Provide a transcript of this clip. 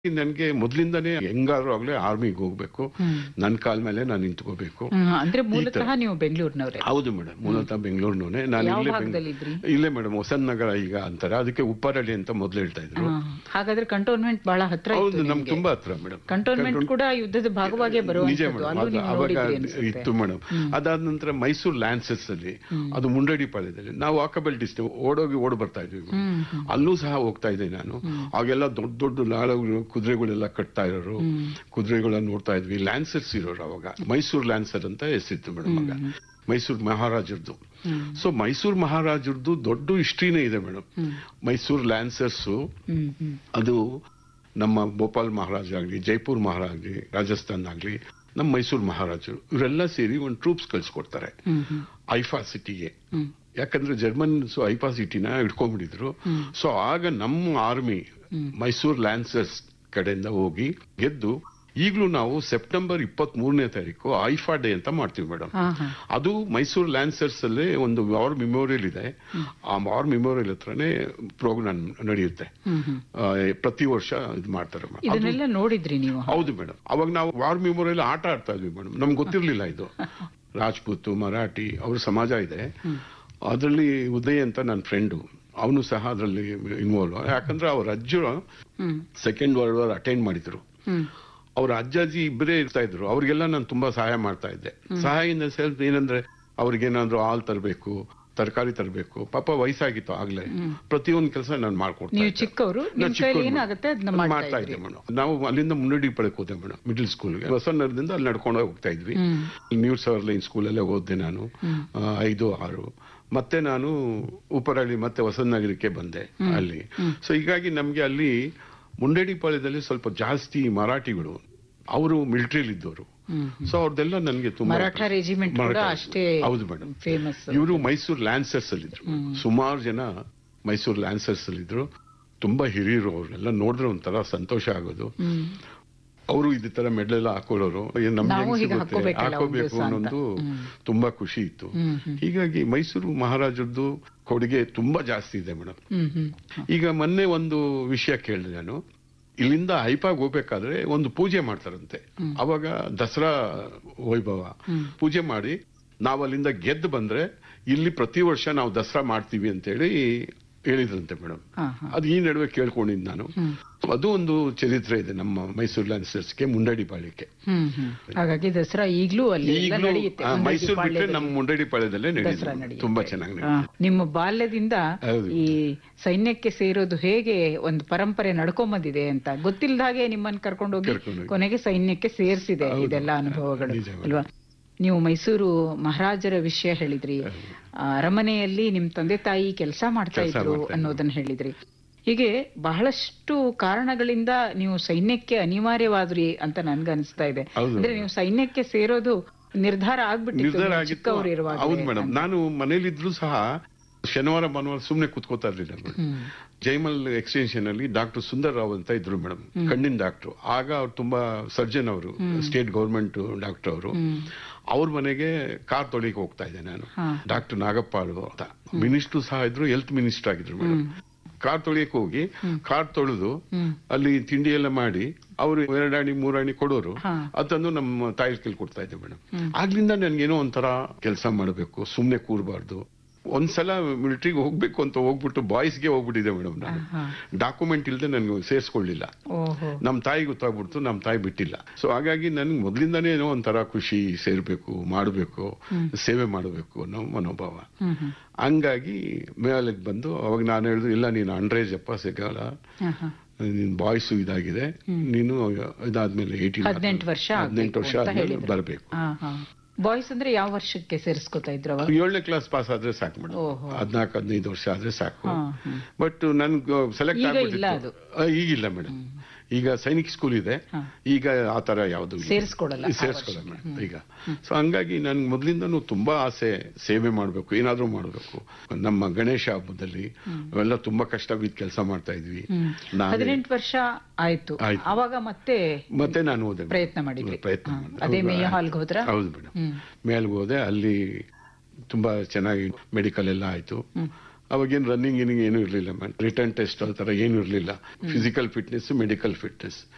ನನ್ಗೆ ಮೊದ್ಲಿಂದಾನೇ ಹೆಂಗಾದ್ರೂ ಆಗ್ಲೇ ಆರ್ಮಿಗೆ ಹೋಗ್ಬೇಕು ನನ್ ಕಾಲ್ ಮೇಲೆ ನಾನು ನಿಂತ್ಕೋಬೇಕು ಹ್ಮ್, ಅಂದ್ರೆ ಮೂಲತಃ ನೀವು ಬೆಂಗಳೂರಿನವ್ರೆ ಹೌದು ಮೇಡಮ್ ಮೂಲತಃ ಬೆಂಗಳೂರಿನವನೇ ನಾನು ಯಾವ ಇಲ್ಲೇ ಭಾಗದಲ್ಲಿ ಇದ್ರಿ? ಬೆಂಗ್- ಇಲ್ಲೇ ಮೇಡಮ್ ಹೊಸನ್ ನಗರ ಈಗ ಅಂತಾರೆ ಅದಕ್ಕೆ ಉಪ್ಪಾರಳ್ಳಿ ಅಂತ ಮೊದ್ಲು ಹೇಳ್ತಾ ಇದ್ರು ಹಾ. ಹಾಗಾದ್ರೆ ಕಂಟೋನ್ಮೆಂಟ್ ಬಹಳ ಹತ್ರ ಹೌದು ಇತ್ತು ನಮ್ಗೆ ನಿಮ್ಗೆ. ತುಂಬಾ ಹತ್ರ ಮೇಡಮ್ ಕಂಟೋನ್ಮೆಂಟ್ ಕೂಡ ಯುದ್ಧದ ಭಾಗವಾಗೇ ನಿಜ ಬರುವಂತದ್ದು ಮೇಡಮ್ ಅಲ್ಲೂ ಅದು ನೀವು ಅವಾಗ ನೋಡಿದ್ರಿ ಅನ್ಸುತ್ತೆ ಇತ್ತು ಮೇಡಮ್ ಅದಾದ ನಂತರ ಮೈಸೂರು ಲ್ಯಾನ್ಸಸ್ ಅಲ್ಲಿ ಅದು ಮುಂಡಡಿ ಪಾಳ್ಯದಲ್ಲಿ ನಾವು ವಾಕಬಲ್ ಡಿಸ್ಟೆನ್ಸ್ ಓಡೋಗಿ ಓಡ್ ಬರ್ತಾ ಇದ್ವಿ ಮೇಡಮ್. ಹ್ಮ್, ಹ್ಮ್. ಅಲ್ಲೂ ಸಹ ಹೋಗ್ತಾ ಇದ್ದೆ ನಾನು ಆಗೆಲ್ಲ ದೊಡ್ಡ ದೊಡ್ಡ ಲಾಳಗಳು ಕುದುರೆಗಳೆಲ್ಲ ಕಟ್ತಾ ಇರೋರು ಕುದುರೆಗಳನ್ನ ನೋಡ್ತಾ ಇದ್ವಿ ಲ್ಯಾನ್ಸರ್ಸ್ ಇರೋರು ಅವಾಗ ಮೈಸೂರು ಲ್ಯಾನ್ಸರ್ ಅಂತ ಹೆಸರಿತ್ತು ಮೇಡಮ್ ಆಗ ಮೈಸೂರು ಮಹಾರಾಜರದು ಸೊ ಮೈಸೂರು ಮಹಾರಾಜರದು ದೊಡ್ಡ ಹಿಸ್ಟ್ರಿನೇ ಇದೆ ಮೇಡಮ್ ಮೈಸೂರು ಲ್ಯಾನ್ಸರ್ಸ್ ಹ್ಮ್ ಹ್ಮ್ ಅದು ನಮ್ಮ ಭೋಪಾಲ್ ಮಹಾರಾಜ ಆಗ್ಲಿ ಜೈಪುರ್ ಮಹಾರಾಜ ಆಗ್ಲಿ ರಾಜಸ್ಥಾನ್ ಆಗ್ಲಿ ನಮ್ಮ ಮೈಸೂರು ಮಹಾರಾಜರು ಇವರೆಲ್ಲ ಸೇರಿ ಒಂದು ಟ್ರೂಪ್ಸ್ ಕಳ್ಸಿಕೊಡ್ತಾರೆ ಹ್ಮ್ ಹ್ಮ್ ಐಫಾ ಸಿಟಿಗೆ ಹ್ಮ್. ಯಾಕಂದ್ರೆ ಜರ್ಮನ್ಸ್ ಐಫಾ ಸಿಟಿನ ಹಿಡ್ಕೊಂಡ್ಬಿಟ್ಟಿದ್ರು ಸೊ ಆಗ ನಮ್ಮ ಆರ್ಮಿ ಮೈಸೂರು ಲ್ಯಾನ್ಸರ್ಸ್ ಕಡೆಯಿಂದ ಹೋಗಿ ಗೆದ್ದು ಈಗಲೂ ನಾವು ಸೆಪ್ಟೆಂಬರ್ ಇಪ್ಪತ್ತ್ ಮೂರನೇ ತಾರೀಕು ಐಫಾ ಡೇ ಅಂತ ಮಾಡ್ತೀವಿ ಮೇಡಮ್ ಹಾ ಹಾ ಅದು ಮೈಸೂರು ಲ್ಯಾನ್ಸರ್ಸ್ ಅಲ್ಲೇ ಒಂದು ವಾರ್ ಮೆಮೋರಿಯಲ್ ಇದೆ ಆ ವಾರ್ ಮೆಮೋರಿಯಲ್ ಹತ್ರನೇ ಪ್ರೋಗ್ರಾಮ್ ನಡೆಯುತ್ತೆ ಹ್ಮ್ ಹ್ಮ್ ಆ, ಪ್ರತಿ ವರ್ಷ ಇದು ಮಾಡ್ತಾರೆ ಮೇಡಮ್ ಇದನ್ನೆಲ್ಲ ನೋಡಿದ್ರಿ ನೀವು ಹೌದು ಮೇಡಮ್ ಅವಾಗ ನಾವು ವಾರ್ ಮೆಮೋರಿಯಲ್ ಆಟ ಆಡ್ತಾ ಇದ್ವಿ ಮೇಡಮ್ ನಮ್ಗೆ ಗೊತ್ತಿರ್ಲಿಲ್ಲ ಇದು ರಾಜ್ಪೂತ್ ಮರಾಠಿ ಅವ್ರ ಸಮಾಜ ಇದೆ ಅದರಲ್ಲಿ ಉದಯ್ ಅಂತ ನನ್ನ ಫ್ರೆಂಡು ಅವನು ಸಹ ಅದರಲ್ಲಿ ಇನ್ವಾಲ್ವ್ ಯಾಕಂದ್ರೆ ಅವ್ರ ಅಜ್ಜ ಹ್ಮ್ ಸೆಕೆಂಡ್ ವರ್ಲ್ಡ್ ವಾರ್ ಅಟೆಂಡ್ ಮಾಡಿದ್ರು ಹ್ಮ್ ಅವ್ರ ಅಜ್ಜಾಜಿ ಇಬ್ಬರೇ ಇರ್ತಾ ಇದ್ರು ಅವ್ರಿಗೆಲ್ಲ ನಾನು ತುಂಬಾ ಸಹಾಯ ಮಾಡ್ತಾ ಇದ್ದೆ ಸಹಾಯ ಇನ್ ಸೆಲ್ಫ್ ಏನಂದ್ರೆ ಅವ್ರಿಗೇನಾದ್ರೂ ಹಾಲ್ ತರಬೇಕು ತರಕಾರಿ ತರಬೇಕು ಪಾಪ ವಯಸ್ಸಾಗಿತ್ತು ಆಗ್ಲೇ ಪ್ರತಿಯೊಂದು ಕೆಲಸ ನಾನು ಮಾಡ್ಕೊಡ್ತಾ ನೀವು ಇದ್ದೆ. ಚಿಕ್ಕವರು ನಾನ್ ನಿಮ್ ಕೈಲಿ ಚಿಕ್ಕವ್ನು. ಏನಾಗುತ್ತೆ ಅದನ್ನ ಮಾಡ್ತಾ ಮಾಡ್ತಾ ಇದ್ದೆ ಇದ್ರಿ ಮೇಡಮ್ ನಾವು ಅಲ್ಲಿಂದ ಮುನ್ನಡಿ ಪಡಕ್ ಹೋದೆ ಮೇಡಮ್ ಮಿಡಲ್ ಸ್ಕೂಲ್ಗೆ ಹೊಸನಗರದಿಂದ ಅಲ್ಲಿ ನಡ್ಕೊಂಡು ಹೋಗ್ತಾ ಇದ್ವಿ ಹ್ಮ್ ನ್ಯೂ ಲೈನ್ ಸ್ಕೂಲಲ್ಲೇ ಓದಿದೆ ನಾನು ಆ, ಐದು ಆರು ಮತ್ತೆ ನಾನು ಉಪರಳ್ಳಿ ಮತ್ತೆ ಹೊಸನಗರಕ್ಕೆ ಬಂದೆ ಅಲ್ಲಿ ಸೊ ಹೀಗಾಗಿ ನಮ್ಗೆ ಅಲ್ಲಿ ಮುಂಡೇಡಿಪಾಳ್ಯದಲ್ಲಿ ಸ್ವಲ್ಪ ಜಾಸ್ತಿ ಮರಾಠಿಗಳು ಅವರು ಮಿಲಿಟರಿಲಿ ಇದ್ದವರು ಹ್ಮ್ ಸೊ ಅವ್ರದ್ದೆಲ್ಲ ನನಗೆ ತುಂಬಾ ಮರಾಠ ರೆಜಿಮೆಂಟ್ ಕೂಡ ಮರಾಠ ಅಷ್ಟೇ ಹೌದು ಮೇಡಮ್ ಫೇಮಸ್ ಇವರು ಮೈಸೂರು ಲ್ಯಾನ್ಸರ್ಸ್ ಅಲ್ಲಿ ಇದ್ರು ಸುಮಾರು ಜನ ಮೈಸೂರು ಲ್ಯಾನ್ಸರ್ಸ್ ಅಲ್ಲಿ ಇದ್ರು ತುಂಬಾ ಹಿರಿಯರು ಅವ್ರನ್ನೆಲ್ಲ ನೋಡಿದ್ರೆ ಒಂಥರ ಸಂತೋಷ ಆಗೋದು ಹ್ಮ್ ಅವರು ಇದೇ ತರ ಮೆಡ್ಲೆಲ್ಲ ಹಾಕೊಳ್ಳೋರು ಏನ್ ನಮ್ಗೆ ನಾವು ಹೆಂಗ್ ಹೀಗೆ ಸಿಗುತ್ತೆ? ಹಾಕ್ಕೋಬೇಕಲ್ಲ ಒಂದ್ ಹಾಕೋಬೇಕು ದಿವ್ಸ ಅಂತ. ಅನ್ನೋದು ಹ್ಮ್. ತುಂಬಾ ಖುಷಿ ಇತ್ತು ಹ್ಮ್ ಹ್ಮ್ ಹೀಗಾಗಿ ಮೈಸೂರು ಮಹಾರಾಜರದ್ದು ಕೊಡುಗೆ ತುಂಬಾ ಜಾಸ್ತಿ ಇದೆ ಮೇಡಮ್ ಹ್ಮ್ ಹ್ಮ್ ಈಗ ಮೊನ್ನೆ ಒಂದು ವಿಷಯ ಕೇಳಿದೆ ನಾನು ಇಲ್ಲಿಂದ ಹೈಪಾಗ್ ಹೋಗ್ಬೇಕಾದ್ರೆ ಒಂದು ಪೂಜೆ ಮಾಡ್ತಾರಂತೆ ಅವಾಗ ದಸರಾ ವೈಭವ ಪೂಜೆ ಮಾಡಿ ನಾವು ಅಲ್ಲಿಂದ ಗೆದ್ದು ಬಂದ್ರೆ ಇಲ್ಲಿ ಪ್ರತಿ ವರ್ಷ ನಾವು ದಸರಾ ಮಾಡ್ತೀವಿ ಅಂತೇಳಿ ಹೇಳಿದ್ರಂತೆ ಮೇಡಮ್ ಹಾ ಹಾ ಅದು ಈ ನಡುವೆ ಕೇಳ್ಕೊಂಡಿದ್ದು ನಾನು ಅದು ಒಂದು ಚರಿತ್ರೆ ಇದೆ ನಮ್ಮ ಮೈಸೂರು ಲ್ಯಾನ್ಸರ್ಸ್ಗೆ ಮುಂಡಡಿ ಪಾಳ್ಯಕ್ಕೆ ಹ್ಮ್ ಹ್ಮ್ ಹಾಗಾಗಿ ದಸರಾ ಈಗ್ಲೂ ಅಲ್ಲಿ ಎಲ್ಲ ಈಗಲೂ ನಡೆಯುತ್ತೆ ಆ, ಮುಂಡಗಿ ಮೈಸೂರು ಬಿಟ್ಟರೆ ಪಾಳ್ಯದಲ್ಲಿ ನಮ್ಮ ಮುಂಡಡಿ ಪಾಳ್ಯದಲ್ಲೇ ದಸರಾ ನಡೆಯುತ್ತೆ ನಡೆಯುತ್ತೆ. ತುಂಬಾ ಚೆನ್ನಾಗಿ ಆ, ನಿಮ್ಮ ಬಾಲ್ಯದಿಂದ ಹೌದು. ಈ ಸೈನ್ಯಕ್ಕೆ ಸೇರೋದು ಹೇಗೆ ಒಂದು ಪರಂಪರೆ ನಡ್ಕೊಂಬಂದಿದೆ ಅಂತ ಗೊತ್ತಿಲ್ಲದ ಹಾಗೆ ನಿಮ್ಮನ್ನ ಕರ್ಕೊಂಡೋಗಿ ಕರ್ಕೊಂಡೋಗಿ. ಕೊನೆಗೆ ಸೈನ್ಯಕ್ಕೆ ಸೇರಿಸಿದೆ ಹೌದು. ಇದೆಲ್ಲ ಅನುಭವಗಳು ನಿಜ ಮೇಡಮ್. ಅಲ್ವಾ ನೀವು ಮೈಸೂರು ಮಹಾರಾಜರ ವಿಷಯ ಹೇಳಿದ್ರಿ ಆ, ಅರಮನೆಯಲ್ಲಿ ನಿಮ್ ತಂದೆ ತಾಯಿ ಕೆಲಸ ಮಾಡ್ತಾ ಕೆಲ್ಸ ಇದ್ರು ಮಾಡ್ತಾ ಇದ್ರು. ಅನ್ನೋದನ್ನ ಹೇಳಿದ್ರಿ ಹೀಗೆ ಬಹಳಷ್ಟು ಕಾರಣಗಳಿಂದ ನೀವು ಸೈನ್ಯಕ್ಕೆ ಅನಿವಾರ್ಯವಾದ್ರಿ ಅಂತ ನನ್ಗನ್ಸ್ತಾ ಇದೆ ಹೌದು. ಅಂದ್ರೆ ನೀವು ಸೈನ್ಯಕ್ಕೆ ಸೇರೋದು ನಿರ್ಧಾರ ಆಗ್ಬಿಟ್ಟಿತ್ತು ನಿರ್ಧಾರ ನೀವು ಆಗಿತ್ತು ಚಿಕ್ಕವರು ಇರುವಾಗ ಹೌದು ಮೇಡಮ್ ನಾನು ಮನೇಲಿದ್ರು ಸಹ ಶನಿವಾರ ಭಾನುವಾರ ಸುಮ್ನೆ ಕೂತ್ಕೋತಾ ಇರ್ಲಿಲ್ಲ ಮೇಡಮ್ ಹ್ಮ್ ಜೈಮಲ್ ಎಕ್ಸ್ಟೆನ್ಷನ್ ಅಲ್ಲಿ ಡಾಕ್ಟರ್ ಸುಂದರ್ ರಾವ್ ಅಂತ ಇದ್ರು ಮೇಡಮ್ ಕಣ್ಣಿನ ಡಾಕ್ಟರ್ ಆಗ ಅವ್ರು ತುಂಬಾ ಸರ್ಜನ್ ಅವರು ಸ್ಟೇಟ್ ಗೌರ್ಮೆಂಟ್ ಡಾಕ್ಟರ್ ಅವರು ಅವ್ರ ಮನೆಗೆ ಕಾರ್ ತೊಳಿಕ್ ಹೋಗ್ತಾ ಇದ್ದೆ ನಾನು ಹಾ. ಡಾಕ್ಟರ್ ನಾಗಪ್ಪಾಳು ಅಂತ ಮಿನಿಸ್ಟರ್ ಸಹ ಇದ್ರು ಹೆಲ್ತ್ ಮಿನಿಸ್ಟರ್ ಆಗಿದ್ರು ಮೇಡಮ್ ಕಾರ್ ತೊಳಿಯಕ್ ಹೋಗಿ ಕಾರ್ ತೊಳೆದು ಅಲ್ಲಿ ತಿಂಡಿ ಎಲ್ಲ ಮಾಡಿ ಅವರು ಎರಡಾಣಿ ಮೂರಾಣಿ ಕೊಡೋರು ಹಾ. ಅದನ್ನು ನಮ್ಮ ತಾಯಿ ಕೈಲಿ ಕೊಡ್ತಾ ಇದ್ದೆ ಮೇಡಮ್ ಆಗ್ಲಿಂದ ನನ್ಗೇನೋ ಒಂಥರ ಕೆಲಸ ಮಾಡಬೇಕು ಸುಮ್ನೆ ಕೂರಬಾರ್ದು ಒಂದ್ಸಲ ಮಿಲಿಟರಿಗೆ ಹೋಗ್ಬೇಕು ಅಂತ ಹೋಗ್ಬಿಟ್ಟು ಬಾಯ್ಸ್ಗೆ ಹೋಗ್ಬಿಟ್ಟಿದೆ ಮೇಡಮ್ ನಾನು ಹಾ. ಡಾಕ್ಯುಮೆಂಟ್ ಇಲ್ಲದೆ ನನ್ಗೆ ಸೇರಿಸ್ಕೊಳ್ಳಿಲ್ಲ ಓಹೋ ನಮ್ಮ ತಾಯಿ ಗೊತ್ತಾಗ್ಬಿಡ್ತು ನಮ್ಮ ತಾಯಿ ಬಿಟ್ಟಿಲ್ಲ ಸೊ ಹಾಗಾಗಿ ನನ್ಗೆ ಮೊದಲಿಂದಾನೇ ಏನೋ ಒಂಥರ ಖುಷಿ ಸೇರ್ಬೇಕು ಮಾಡಬೇಕು ಸೇವೆ ಮಾಡಬೇಕು ಅನ್ನೋ ಮನೋಭಾವ ಹ್ಮ್ ಹ್ಮ್ ಹಂಗಾಗಿ ಮೇಲಕ್ಕೆ ಬಂದು ಅವಾಗ ನಾನು ಹೇಳಿದ್ರು ಇಲ್ಲ ನೀನು ಅಂಡ್ರೇಜ್ ಅಪ್ಪ ಸಿಗಲ್ಲ ಹಾ, ಹಾ. ನಿನ್ ಬಾಯ್ಸು ಇದಾಗಿದೆ ನೀನು ಇದಾದ್ಮೇಲೆ ಏಯ್ಟೀನ್ ಹದಿನೆಂಟು ವರ್ಷ ಹದಿನೆಂಟು ವರ್ಷ ಆಗ್ಬೇಕು ಅಂತ ಆದ್ಮೇಲೆ ಹೇಳಿದ್ರು. ಬರಬೇಕು ಹಾ, ಹಾ. ಬಾಯ್ಸ್ ಅಂದ್ರೆ ಯಾವ ವರ್ಷಕ್ಕೆ ಸೇರಿಸ್ಕೊತಾ ಇದ್ರು ಅವಾಗ ಏಳನೇ ಕ್ಲಾಸ್ ಪಾಸ್ ಆದ್ರೆ ಸಾಕು ಮೇಡಮ್ ಓಹೋ. ಹದಿನಾಲ್ಕು ಹದಿನೈದು ವರ್ಷ ಆದ್ರೆ ಸಾಕು ಹಾ, ಹ್ಮ್. ಬಟ್ ನನ್ಗೆ ಸೆಲೆಕ್ಟ್ ಈಗ ಇಲ್ಲ ಅದು. ಆಗ್ಬಿಟ್ಟಿತ್ತು ಆ, ಈಗಿಲ್ಲ ಮೇಡಮ್ ಈಗ ಸೈನಿಕ್ ಸ್ಕೂಲ್ ಇದೆ ಹಾ. ಈಗ ಆ ತರ ಯಾವುದು ಸೇರಿಸ್ಕೊಡಲ್ಲ ಆ ಸೇರಿಸ್ಕೊಡಲ್ಲ ಮೇಡಮ್ ಈಗ ಸೊ ಹಂಗಾಗಿ ನನ್ಗೆ ಮೊದಲಿಂದನೂ ತುಂಬಾ ಆಸೆ ಸೇವೆ ಮಾಡಬೇಕು ಏನಾದ್ರೂ ಮಾಡಬೇಕು ನಮ್ಮ ಗಣೇಶ ಹಬ್ಬದಲ್ಲಿ ಅವೆಲ್ಲ ತುಂಬಾ ಕಷ್ಟ ಬಿದ್ದು ಕೆಲಸ ಮಾಡ್ತಾ ಇದ್ವಿ ನಾನೇ ಹದಿನೆಂಟು ವರ್ಷ ಆಯ್ತು ಆಯ್ತು. ಅವಾಗ ಮತ್ತೆ ಮತ್ತೆ ನಾನು ಹೋದೆ madam. ಪ್ರಯತ್ನ ಮಾಡಿದ್ರಿ ಪ್ರಯತ್ನ ಹಾ. ಮಾಡಿದೆ ಅದೇ ಹೌದು, ಮೇಯ ಹಾಲ್ಗೆ ಹೋದ್ರ ಹೌದು ಮೇಡಮ್ ಹ್ಮ್ ಮೇಲ್ಗೆ ಹೋದೆ ಅಲ್ಲಿ ತುಂಬಾ ಚೆನ್ನಾಗಿ ಮೆಡಿಕಲ್ ಎಲ್ಲ ಆಯ್ತು ಅವಾಗೇನು ರನ್ನಿಂಗ್ ಗಿನ್ನಿಂಗ್ ಏನೂ ಇರಲಿಲ್ಲ ಮ್ಯಾಮ್ ರಿಟರ್ನ್ ಟೆಸ್ಟ್ ಆ ಥರ ಏನೂ ಇರಲಿಲ್ಲ ಫಿಸಿಕಲ್ ಫಿಟ್ನೆಸ್ ಮೆಡಿಕಲ್ ಫಿಟ್ನೆಸ್